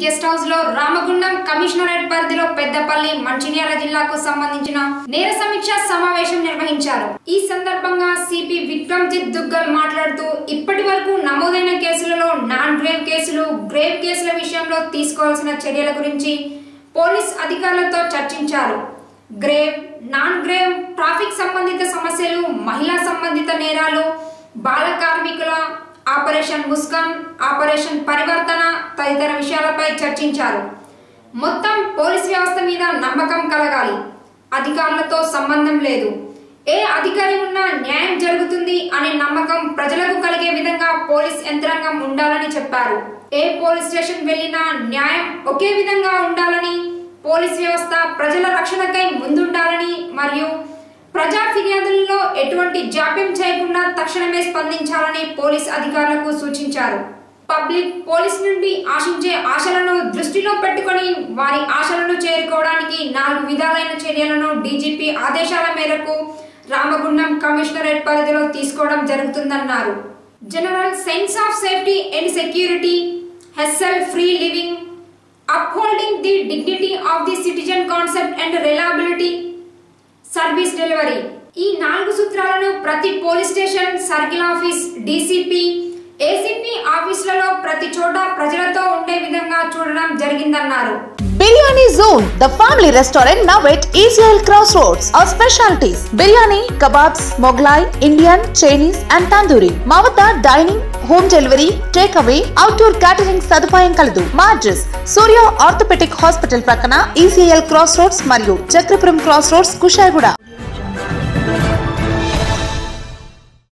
guest house లో Ramagundam commissionerate పరిధిలో పెద్దపల్లి మంచిర్యాల జిల్లాకు సంబంధించిన నేర సమీక్ష సమావేశం నిర్వహించారు ఈ సందర్భంగా సిపి విక్రమ్జిత్ దుగ్గల్ మాట్లాడుతూ ఇప్పటి వరకు నమోదైన కేసులలో నాన్ గ్రేవ్ కేసులు గ్రేవ్ కేసుల విషయంలో తీసుకోవాల్సిన చర్యల గురించి పోలీస్ అధికారులతో చర్చించారు గ్రేవ్ నాన్ గ్రేవ్ ట్రాఫిక్ సంబంధిత సమస్యలు మహిళా సంబంధిత నేరాలు బాల కార్మికుల ఆపరేషన్ ముస్కాన్ ఆపరేషన్ పరివర్తన తదితర విషయాలపై చర్చించారు మొత్తం పోలీస్ వ్యవస్థ మీద నమ్మకం కలగాలి అధికారులతో సంబంధం లేదు ఏ అధికారి ఉన్నా న్యాయం జరుగుతుంది అనే నమ్మకం ప్రజలకు కలిగే విధంగా పోలీస్ యంత్రాంగం ఉండాలని చెప్పారు ఏ పోలీస్ స్టేషన్ వెళ్ళినా న్యాయం ఒకే విధంగా ఉండాలని పోలీస్ వ్యవస్థ ప్రజల రక్షణకై ముందుండాలని మరియు ప్రజా ఫిర్యాదులలో ఎటువంటి జాప్యం చేయకుండా తక్షణమే స్పందించాలని పోలీస్ అధికారులకు సూచించారు పబ్లిక్ పోలీస్ నుండి ఆశించే ఆశలను దృష్టిలో పెట్టుకొని వారి ఆశలను చేరుకోవడానికి నాలుగు విధాలైన చర్యలను డీజీపీ ఆదేశాల మేరకు రామగుండం కమిషనరేట్ పరిధిలో తీసుకోవడం జరుగుతుందన్నారు general sense of safety and security hassle free living upholding the dignity of the citizen concept and reliability service delivery ఈ నాలుగు సూత్రాలను ప్రతి police station circle office DCP ACP ఆఫీసులలో ప్రతి చోట ప్రజలతో ఉండే విధంగా చూడడం జరిగిందన్నారు biryani zone the family restaurant now at ఈజ్రాయల్ cross roads our specialities biryani kebabs Mughlai Indian Chinese and tandoori మా వద్ద dining home delivery take away outdoor catering సదుపాయం కలదు మా అడ్రస్ సూర్య ఆర్థోపెటిక్ హాస్పిటల్ ప్రక్కన ఈసీఎల్ క్రాస్ రోడ్స్ మరియు చక్రపురం క్రాస్ రోడ్స్ కుషాయిగూడ